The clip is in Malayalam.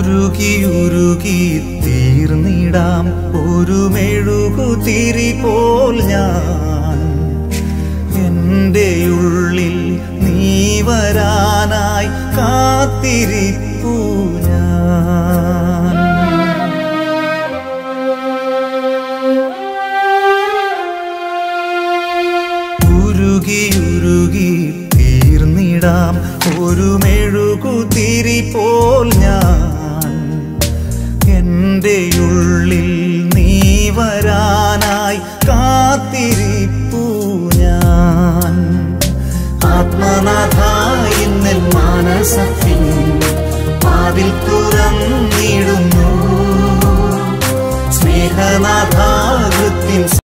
ഉരുകി ഉരുകി തീർന്നിടാം ഒരു മെഴുകുതിരി പോൽ ഞാൻ എൻ്റെ ഉള്ളിൽ നീ വരാനായി കാത്തിരിപ്പു ഞാൻ ഉരുകി ഉരുകി തീർന്നിടാം ഒരു മെഴുകുതിരി പോൽ ഞാൻ എൻ്റെ ഉള്ളിൽ നീ വരാനായി കാത്തിരിപ്പു ഞാൻ ആത്മനാഥ ഇന്നൽ മാനസത്തിൻ വാതിൽ തുറന്നിടുന്നു സ്നേഹനാഥ കൃത്യം